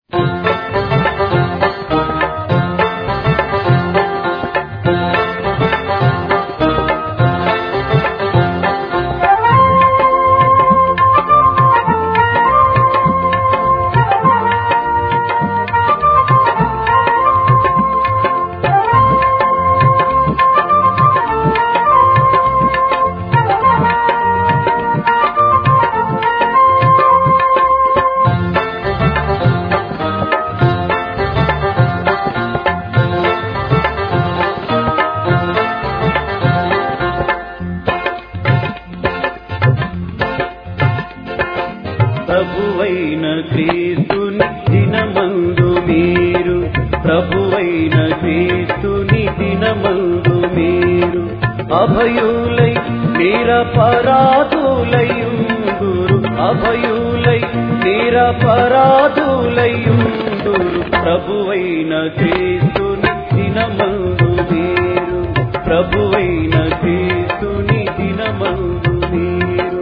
ప్రభువైన క్రీస్తుని దినమందు మీరు ప్రభువైన క్రీస్తుని దినమందు మీరు అభయులై నిరపరాధులయుందురు అభయులై నిరపరాధులయుందురు ప్రభువైన క్రీస్తుని దినమందు మీరు ప్రభువైన క్రీస్తుని దినమందు మీరు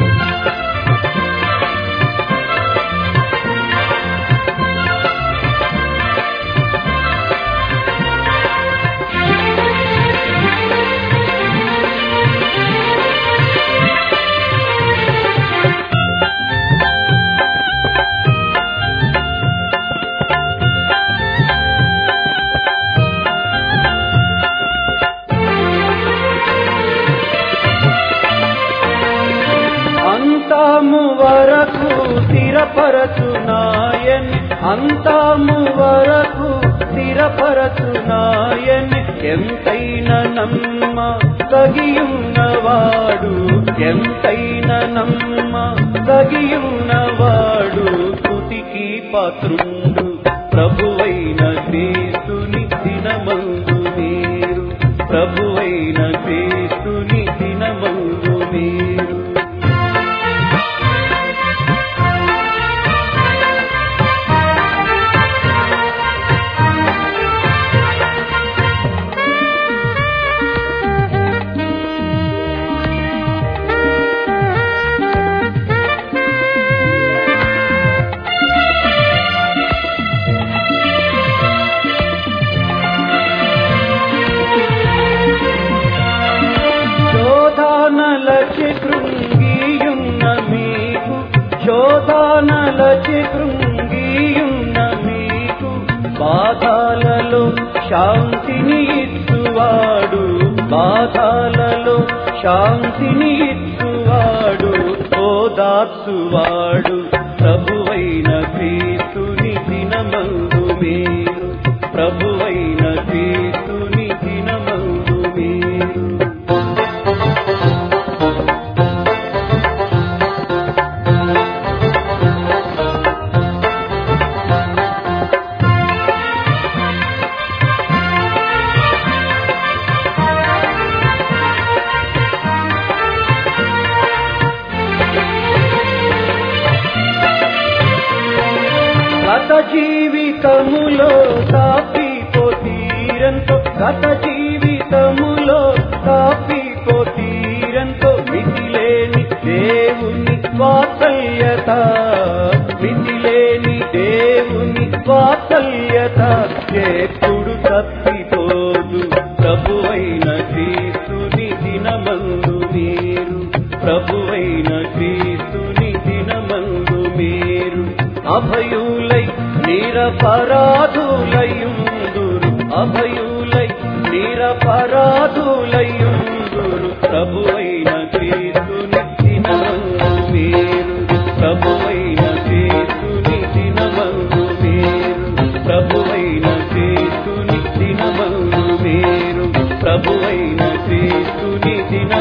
అంతము వరకు స్థిరపరచునాయన్ అంతము వరకు స్థిరపరచునాయన్ ఎంతైన నమ్మ తగియున్నవాడు ఎంతైన నమ్మ తగియున్నవాడు తుటికి పాత్రుండు ప్రభువైన క్రీస్తుని దినమందు మీరు ప్రభువైన క్రీస్తుని దినమందు మీరు శోధానలచి కృంగియున్న మీకు శోధానలచి కృంగియున్న మీకు బాధాలలో శాంతిని ఇచ్చువాడు బాధాలలో శాంతిని ఇచ్చువాడు ఓదార్చువాడు ప్రభువైన క్రీస్తుని దినమందు మీరు ప్రభువైన క్రీస్తుని దినమందు మీరు గత జీవితములో తాపిపోతీరంతో గత జీవితములో తాపిపోతీరంతో మితిలేని దేవుని వాత్సల్యత మితిలేని దేవుని వాత్సల్యత ఎప్పుడు తప్పిపోదు ప్రభువైన క్రీస్తుని దినమందు మీరు ప్రభువైన క్రీస్తుని దినమందు మీరు అభయులై నిరపరాధులయుందురు అభయులై నిరపరాధులయుందురు ప్రభువైన క్రీస్తుని దినమందు మీరు ప్రభువైన క్రీస్తుని దినమందు మీరు ప్రభువైన క్రీస్తుని దినమందు మీరు ప్రభువైన క్రీస్తుని దిన